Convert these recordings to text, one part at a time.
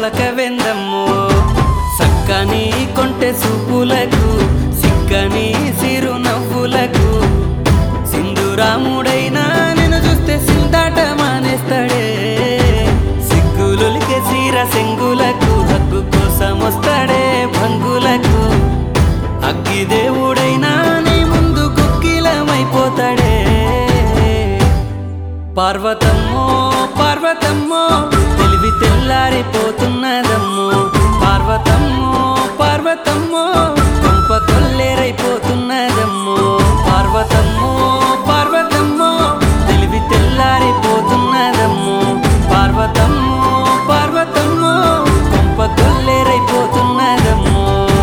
పలకవెందమ్మో సక్కని కొంటె సూపులకు సిక్కని సిరు నవ్వులకు సింధురాముడైనా నేను చూస్తే సిందాట మానేస్తాడే సిగ్గులొలికే సీర సెంగులకు హక్కు కోసం వస్తాడే భంగులకు అగ్గి దేవుడైనా నీ ముందు కుక్కిలమైపోతాడే పార్వతమ్మో పార్వతమ్మో తెలివి తెల్లారిపోతున్నదమ్మో పార్వతమ్మో పార్వతమ్మో కొంప కొల్లేరైపోతున్నదమ్మో పార్వతమ్మో పార్వతమ్మో తెలివి తెల్లారిపోతున్నదమ్మో పార్వతమ్మో పార్వతమ్మో కొంప కొల్లేరైపోతున్నదమ్మో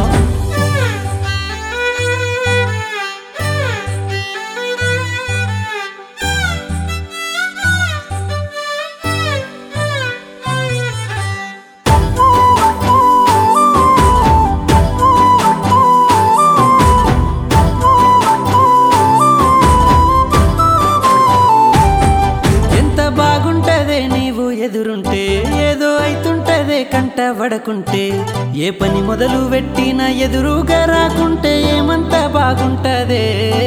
ఎంత బాగుంటదే నీవు ఎదురుంటే ఏదో అయితుంటదే కంట పడకుంటే ఏ పని మొదలు పెట్టినా ఎదురుగా రాకుంటే ఏమంత బాగుంటదే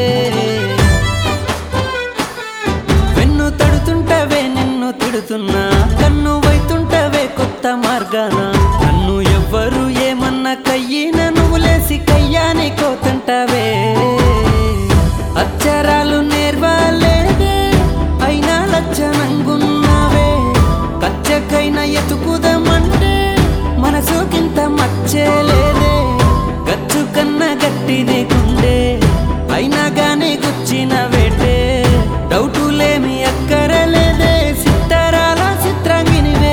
వెన్ను తడుతుంటవే నిన్ను తిడుతున్నా కన్ను వైతుంటవే కొత్త మార్గాన నన్ను ఎవ్వరు ఏమన్నా కయ్యిన నువ్వు లేసి కయ్యాని కోతుంటవే అక్షరాలు నేర్వాలేదే అయినా లచ్చనంగున్నావే కచ్చకైనా ఎతుకుదామంటే మనసుకింత మచ్చేలేదే గచ్చు కన్నా గట్టినే కుండే అయినా గానీ గుచ్చిన వేటే డౌటులేమి అక్కరలేదే సిత్తరాల చిత్రాంగినివే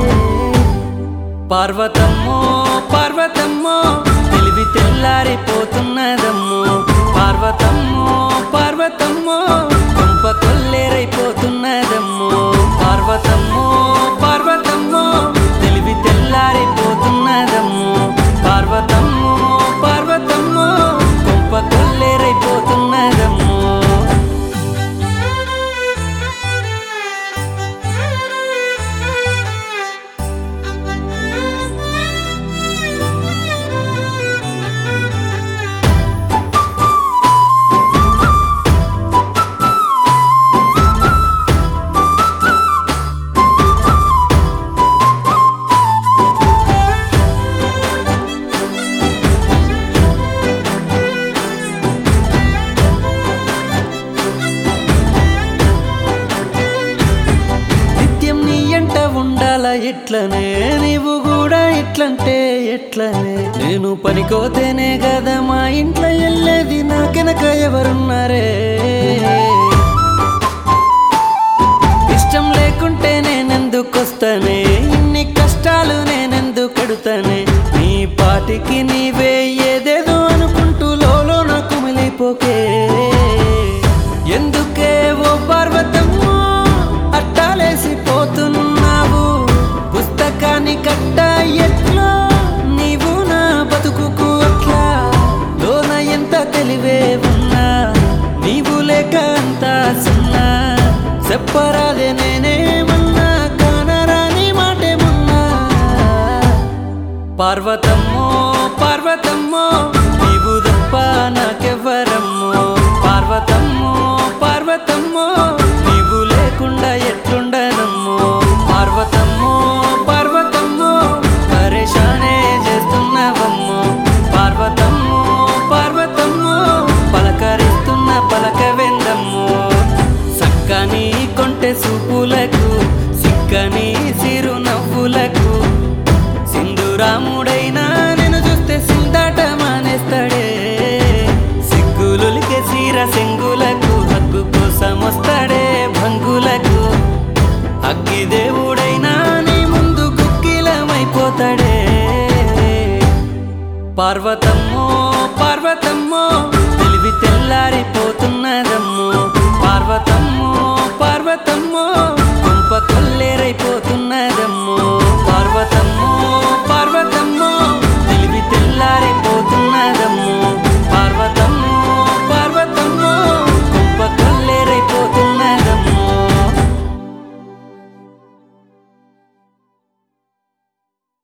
పార్వతమ్మో పార్వతమ్మో తెలివి తెల్లారిపోతున్నదమ్మో పార్వతమ్మో పార్వతమ్మో కొంప కొల్లేరైపోతున్నదమ్మో పార్వతమ్మో పార్వతమ్మో తెలివి తెల్లారిపోతున్నదమ్మో పార్వతమ్మో పార్వతమ్మో కొంప కొల్లేరైపోతున్నదమ్మో నిత్యం నీ ఎంట ఉండాల ఎట్లనే నీవు కూడా ఇట్లంటే ఎట్లనే నేను పనికోతేనే కదా మా ఇంట్లో వెళ్ళేది నాకెనక ఎవరున్నారే ఇష్టం లేకుంటే నేనెందుకొస్తానే ఇన్ని కష్టాలు నేనెందుకు కడుతానే నీ పాటికి నీవే ఏదేదో అనుకుంటూ లోలోన కుమిలిపోకే ఎందుకే ఓ పార్వతమ్మో అట్టాలేసి పోతున్నావు పుస్తకాన్ని కట్ట ఎట్లా నీవు నా బతుకుకు అట్లా లోన ఎంత తెలివే ఉన్నా నీవు లేక అంత సున్నా చెప్పరాదే నేనేమన్నా కానరాని మాటేమన్నా పార్వతమ్మో పార్వతమ్మో నీవు తప్ప నాకెవ్వరమ్మో పార్వతమ్మో పార్వతమ్మో నీవు లేకుండా ఎట్లుండనమ్మో పార్వతమ్మో పార్వతమ్మో పరేషానే చేస్తున్నావమ్మో పార్వతమ్మో పార్వతమ్మో పలకరిస్తున్న పలకవెందమ్మో సక్కని కొంటె సూపులకు సిక్కని సిరు నవ్వులకు సింధురాముడైనా నేను చూస్తే సిందాట మానేస్తాడే సిగ్గులొలికే సీర సెంగులకు హక్కు కోసం వస్తాడే భంగులకు అగ్గి దేవుడు